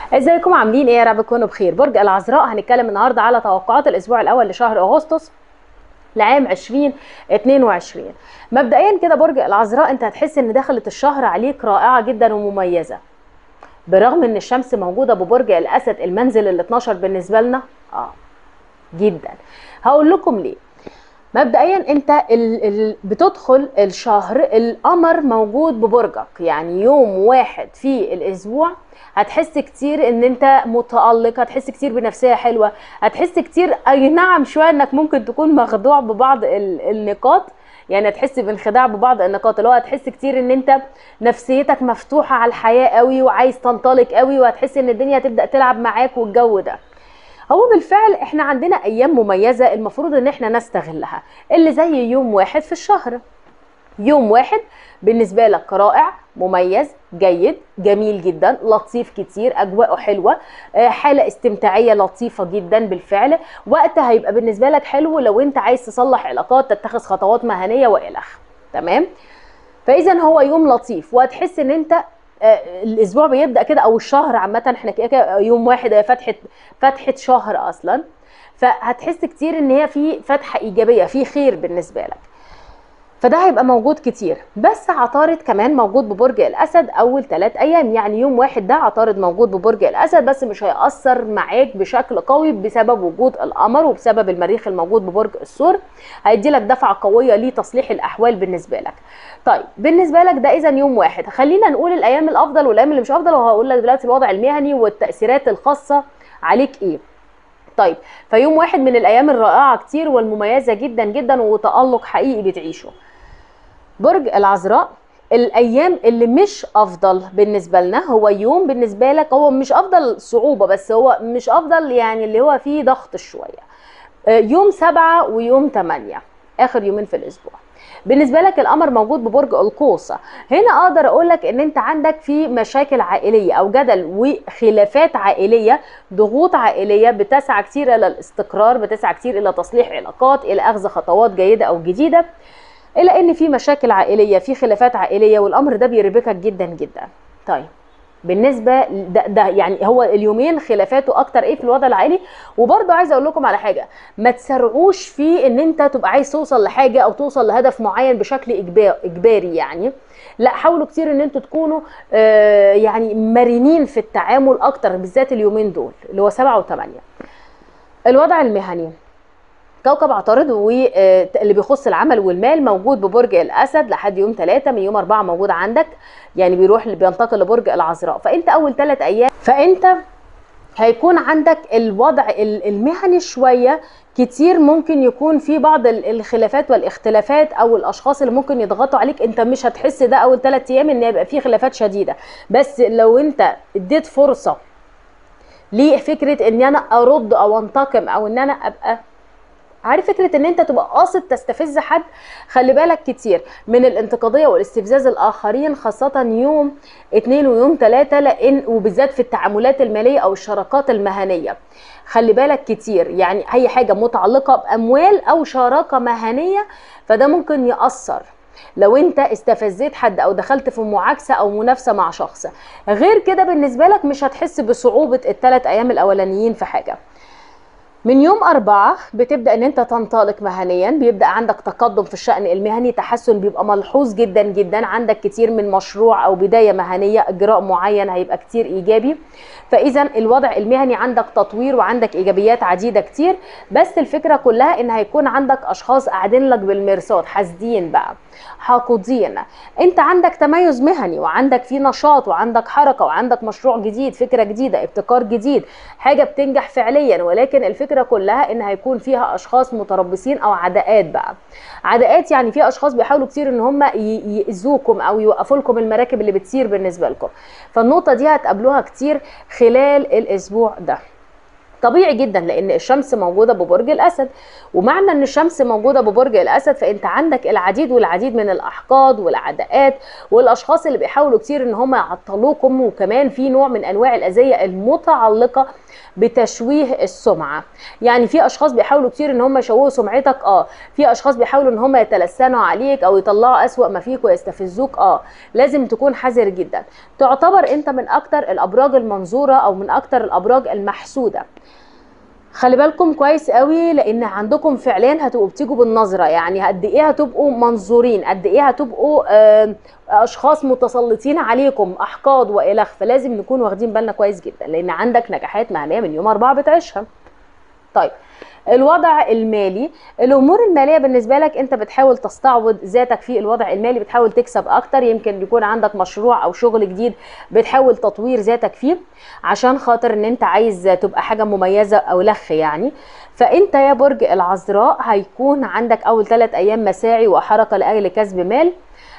ازيكم عاملين ايه يا رب تكونوا بخير برج العذراء هنتكلم النهارده على توقعات الاسبوع الاول لشهر اغسطس لعام 2022 مبدئيا كده برج العذراء انت هتحس ان دخلت الشهر عليك رائعه جدا ومميزه برغم ان الشمس موجوده ببرج الاسد المنزل ال 12 بالنسبه لنا اه جدا هقول لكم ليه مبدئيا انت ال ال بتدخل الشهر القمر موجود ببرجك يعني يوم واحد في الاسبوع هتحس كتير ان انت متألق هتحس كتير بنفسية حلوة هتحس كتير اي نعم شوية انك ممكن تكون مخدوع ببعض ال النقاط يعني هتحس بانخداع ببعض النقاط اللي هو هتحس كتير ان انت نفسيتك مفتوحة على الحياة قوي وعايز تنطلق قوي وهتحس ان الدنيا هتبدأ تلعب معاك والجو ده هو بالفعل احنا عندنا ايام مميزه المفروض ان احنا نستغلها اللي زي يوم واحد في الشهر يوم واحد بالنسبه لك رائع مميز جيد جميل جدا لطيف كتير اجواءه حلوه حاله استمتاعيه لطيفه جدا بالفعل وقت هيبقى بالنسبه لك حلو لو انت عايز تصلح علاقات تتخذ خطوات مهنيه والخ تمام فاذا هو يوم لطيف وهتحس ان انت الاسبوع بيبدا كده او الشهر عامه احنا كده يوم واحد هي فتحه فتحه شهر اصلا فهتحس كتير ان هي في فتحه ايجابيه في خير بالنسبه لك فده هيبقى موجود كتير بس عطارد كمان موجود ببرج الاسد اول ثلاث ايام يعني يوم واحد ده عطارد موجود ببرج الاسد بس مش هيأثر معاك بشكل قوي بسبب وجود القمر وبسبب المريخ الموجود ببرج الثور هيدي لك دفعه قويه لتصليح الاحوال بالنسبه لك طيب بالنسبه لك ده اذا يوم واحد خلينا نقول الايام الافضل والايام اللي مش افضل وهقول لك دلوقتي الوضع المهني والتاثيرات الخاصه عليك ايه طيب فيوم واحد من الايام الرائعه كتير والمميزه جدا جدا وتالق حقيقي بتعيشه برج العذراء الايام اللي مش افضل بالنسبه لنا هو يوم بالنسبه لك هو مش افضل صعوبه بس هو مش افضل يعني اللي هو فيه ضغط شويه يوم سبعة ويوم تمانية اخر يومين في الاسبوع بالنسبه لك القمر موجود ببرج القوس هنا اقدر اقول لك ان انت عندك في مشاكل عائليه او جدل وخلافات عائليه ضغوط عائليه بتسعى كتير الى الاستقرار بتسعى كتير الى تصليح علاقات الى اخذ خطوات جيده او جديده الا ان في مشاكل عائليه في خلافات عائليه والامر ده بيربكك جدا جدا طيب بالنسبه ده, ده يعني هو اليومين خلافاته اكتر ايه في الوضع العائلي وبرضه عايزه اقول لكم على حاجه ما تسرعوش في ان انت تبقى عايز توصل لحاجه او توصل لهدف معين بشكل اجباري يعني لا حاولوا كتير ان انتوا تكونوا آه يعني مرنين في التعامل اكتر بالذات اليومين دول اللي هو سبعة وثمانية الوضع المهني كوكب عطارد واللي بيخص العمل والمال موجود ببرج الاسد لحد يوم ثلاثة من يوم أربعة موجود عندك يعني بيروح بينتقل لبرج العذراء فانت اول ثلاث ايام فانت هيكون عندك الوضع المهني شويه كتير ممكن يكون في بعض الخلافات والاختلافات او الاشخاص اللي ممكن يضغطوا عليك انت مش هتحس ده اول ثلاث ايام ان يبقى في خلافات شديده بس لو انت اديت فرصه لفكره ان انا ارد او انتقم او ان انا ابقى عارف فكره ان انت تبقى قاصد تستفز حد خلي بالك كتير من الانتقاديه والاستفزاز الاخرين خاصه يوم اتنين ويوم تلاتة لان وبالذات في التعاملات الماليه او الشراكات المهنيه خلي بالك كتير يعني اي حاجه متعلقه باموال او شراكه مهنيه فده ممكن ياثر لو انت استفزيت حد او دخلت في معاكسه او منافسه مع شخص غير كده بالنسبه لك مش هتحس بصعوبه الثلاث ايام الاولانيين في حاجه من يوم أربعة بتبدأ إن أنت تنطلق مهنيا بيبدأ عندك تقدم في الشأن المهني تحسن بيبقى ملحوظ جدا جدا عندك كتير من مشروع أو بداية مهنية إجراء معين هيبقى كتير إيجابي فإذا الوضع المهني عندك تطوير وعندك إيجابيات عديدة كتير بس الفكرة كلها إن هيكون عندك أشخاص قاعدين لك بالمرصاد حاسدين بقى حاقدين انت عندك تميز مهني وعندك في نشاط وعندك حركه وعندك مشروع جديد فكره جديده ابتكار جديد حاجه بتنجح فعليا ولكن الفكره كلها ان هيكون فيها اشخاص متربصين او عداءات بقى عداءات يعني في اشخاص بيحاولوا كتير ان هم يأذوكم او يوقفوا لكم المراكب اللي بتسير بالنسبه لكم فالنقطه دي هتقابلوها كتير خلال الاسبوع ده طبيعي جدا لان الشمس موجوده ببرج الاسد ومعنى ان الشمس موجوده ببرج الاسد فانت عندك العديد والعديد من الاحقاد والعداءات والاشخاص اللي بيحاولوا كتير ان هم يعطلوكم وكمان في نوع من انواع الاذيه المتعلقه بتشويه السمعه يعني في اشخاص بيحاولوا كتير ان هم يشوهوا سمعتك اه في اشخاص بيحاولوا ان هم يتلسنوا عليك او يطلعوا اسوأ ما فيك ويستفزوك اه لازم تكون حذر جدا تعتبر انت من اكتر الابراج المنظوره او من اكتر الابراج المحسوده خلي بالكم كويس قوي لان عندكم فعليا هتبقوا بتيجوا بالنظره يعني قد ايه هتبقوا منظورين قد ايه هتبقوا آه، اشخاص متسلطين عليكم احقاد والخ فلازم نكون واخدين بالنا كويس جدا لان عندك نجاحات مهنيه من يوم اربعه بتعيشها طيب الوضع المالي الامور الماليه بالنسبه لك انت بتحاول تستعوض ذاتك في الوضع المالي بتحاول تكسب اكتر يمكن يكون عندك مشروع او شغل جديد بتحاول تطوير ذاتك فيه عشان خاطر ان انت عايز تبقى حاجه مميزه او لخ يعني فانت يا برج العذراء هيكون عندك اول ثلاث ايام مساعي وحركه لاجل كسب مال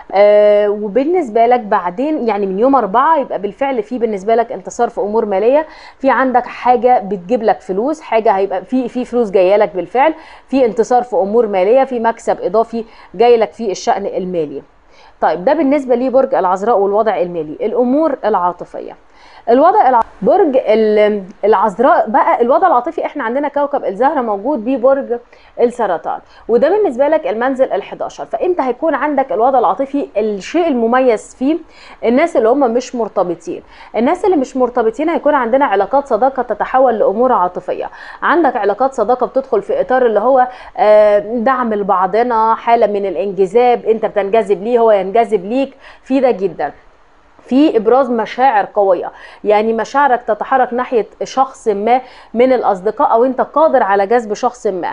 آه وبالنسبه لك بعدين يعني من يوم أربعة يبقى بالفعل في بالنسبه لك انتصار في امور ماليه في عندك حاجه بتجيب لك فلوس حاجه هيبقى في في فلوس جايه لك بالفعل في انتصار في امور ماليه في مكسب اضافي جاي لك في الشان المالي طيب ده بالنسبه لبرج العذراء والوضع المالي الامور العاطفيه الوضع الع... برج ال- العذراء بقى الوضع العاطفي احنا عندنا كوكب الزهره موجود ببرج السرطان وده بالنسبه لك المنزل ال11 فانت هيكون عندك الوضع العاطفي الشيء المميز فيه الناس اللي هم مش مرتبطين الناس اللي مش مرتبطين هيكون عندنا علاقات صداقه تتحول لامور عاطفيه عندك علاقات صداقه بتدخل في اطار اللي هو آه، دعم لبعضنا حاله من الانجذاب انت بتنجذب ليه هو ينجذب ليك في ده جدا في ابراز مشاعر قويه يعني مشاعرك تتحرك ناحيه شخص ما من الاصدقاء او انت قادر على جذب شخص ما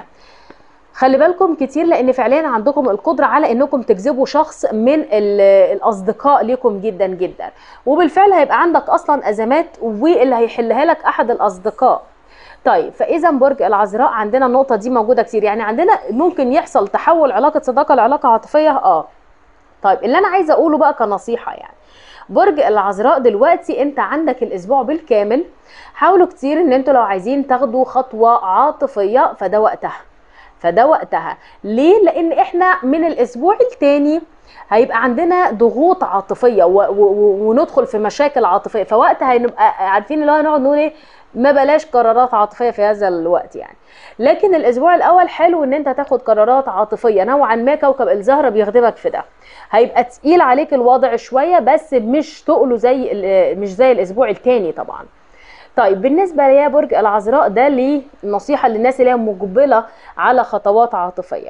خلي بالكم كتير لان فعليا عندكم القدره على انكم تجذبوا شخص من ال- الاصدقاء ليكم جدا جدا وبالفعل هيبقى عندك اصلا ازمات واللي هيحلها لك احد الاصدقاء طيب فاذا برج العذراء عندنا النقطه دي موجوده كتير يعني عندنا ممكن يحصل تحول علاقه صداقه لعلاقه عاطفيه اه طيب اللي انا عايزه اقوله بقى كنصيحه يعني برج العذراء دلوقتي انت عندك الاسبوع بالكامل حاولوا كتير ان انتوا لو عايزين تاخدوا خطوه عاطفيه فده وقتها فده وقتها ليه لان احنا من الاسبوع التاني هيبقى عندنا ضغوط عاطفيه و- و- و- وندخل في مشاكل عاطفيه فوقتها هنبقى عارفين اللي هو نقعد نقول ايه ما بلاش قرارات عاطفيه في هذا الوقت يعني لكن الاسبوع الاول حلو ان انت تاخد قرارات عاطفيه نوعا ما كوكب الزهره بيخدمك في ده هيبقى تقيل عليك الوضع شويه بس مش تقله زي ال- مش زي الاسبوع التاني طبعا طيب بالنسبه ليا برج العذراء ده ليه نصيحه للناس اللي هي مقبله على خطوات عاطفيه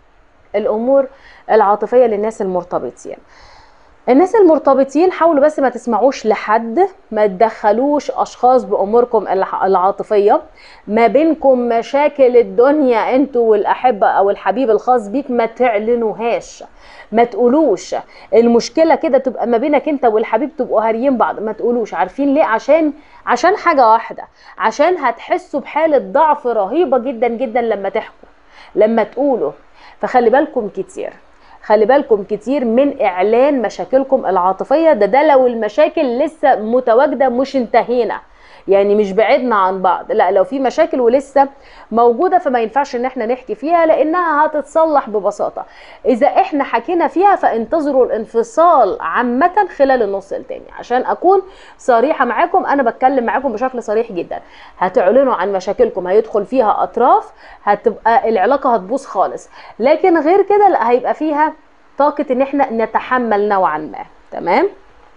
الامور العاطفيه للناس المرتبطين الناس المرتبطين حاولوا بس ما تسمعوش لحد ما تدخلوش اشخاص باموركم الع- العاطفيه ما بينكم مشاكل الدنيا انتوا والاحبه او الحبيب الخاص بيك ما تعلنوهاش ما تقولوش المشكله كده تبقى ما بينك انت والحبيب تبقوا هاريين بعض ما تقولوش عارفين ليه عشان عشان حاجه واحده عشان هتحسوا بحاله ضعف رهيبه جدا جدا لما تحكوا لما تقولوا فخلي بالكم كتير خلي بالكم كتير من اعلان مشاكلكم العاطفيه ده ده لو المشاكل لسه متواجده مش انتهينا يعني مش بعدنا عن بعض لا لو في مشاكل ولسه موجوده فما ينفعش ان احنا نحكي فيها لانها هتتصلح ببساطه اذا احنا حكينا فيها فانتظروا الانفصال عامه خلال النص التاني عشان اكون صريحه معاكم انا بتكلم معاكم بشكل صريح جدا هتعلنوا عن مشاكلكم هيدخل فيها اطراف هتبقى العلاقه هتبوظ خالص لكن غير كده لا هيبقى فيها طاقه ان احنا نتحمل نوعا ما تمام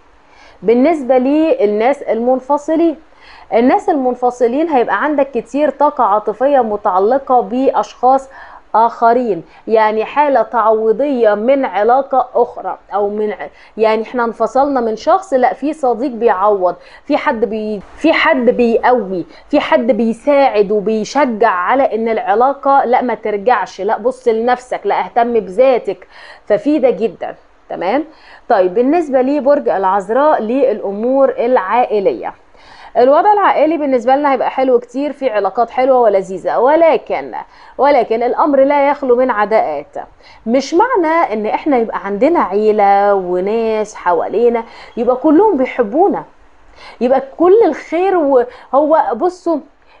بالنسبه للناس المنفصلين الناس المنفصلين هيبقى عندك كتير طاقة عاطفية متعلقة بأشخاص آخرين يعني حالة تعويضية من علاقة أخرى أو من ع- يعني احنا انفصلنا من شخص لا في صديق بيعوض في حد بي في حد بيقوي في حد بيساعد وبيشجع على إن العلاقة لا ما ترجعش لا بص لنفسك لا اهتم بذاتك ففي ده جدا تمام طيب بالنسبة لي برج العذراء للأمور العائلية الوضع العائلي بالنسبه لنا هيبقى حلو كتير في علاقات حلوه ولذيذه ولكن ولكن الامر لا يخلو من عداءات مش معنى ان احنا يبقى عندنا عيله وناس حوالينا يبقى كلهم بيحبونا يبقى كل الخير وهو بصوا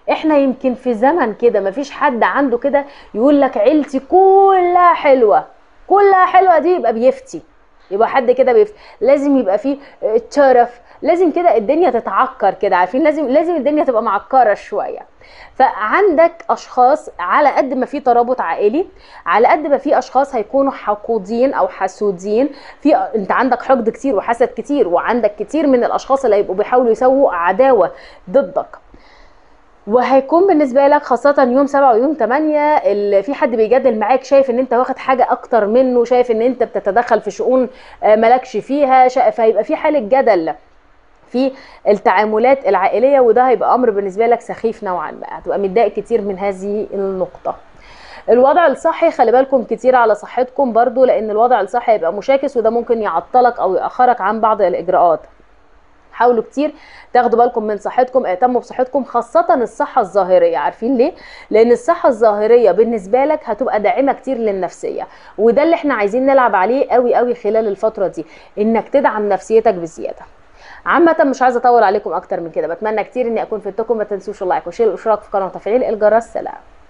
احنا يمكن في زمن كده مفيش حد عنده كده يقول لك عيلتي كلها حلوه كلها حلوه دي يبقى بيفتي يبقى حد كده بيفتي لازم يبقى فيه ترف لازم كده الدنيا تتعكر كده عارفين لازم لازم الدنيا تبقى معكره شويه فعندك اشخاص على قد ما في ترابط عائلي على قد ما في اشخاص هيكونوا حقودين او حسودين في انت عندك حقد كتير وحسد كتير وعندك كتير من الاشخاص اللي هيبقوا بيحاولوا يسووا عداوه ضدك وهيكون بالنسبه لك خاصه يوم 7 ويوم 8 اللي في حد بيجادل معاك شايف ان انت واخد حاجه اكتر منه شايف ان انت بتتدخل في شؤون مالكش فيها فهيبقى في حاله جدل في التعاملات العائليه وده هيبقى امر بالنسبه لك سخيف نوعا ما هتبقى متضايق كتير من هذه النقطه الوضع الصحي خلي بالكم كتير على صحتكم برضو لان الوضع الصحي هيبقى مشاكس وده ممكن يعطلك او ياخرك عن بعض الاجراءات حاولوا كتير تاخدوا بالكم من صحتكم اهتموا بصحتكم خاصة الصحة الظاهرية عارفين ليه؟ لأن الصحة الظاهرية بالنسبة لك هتبقى داعمة كتير للنفسية وده اللي احنا عايزين نلعب عليه قوي قوي خلال الفترة دي انك تدعم نفسيتك بزيادة عامة مش عايزة اطول عليكم اكتر من كده بتمنى كتير اني اكون فدتكم ما تنسوش اللايك والشير والاشتراك في القناة وتفعيل الجرس سلام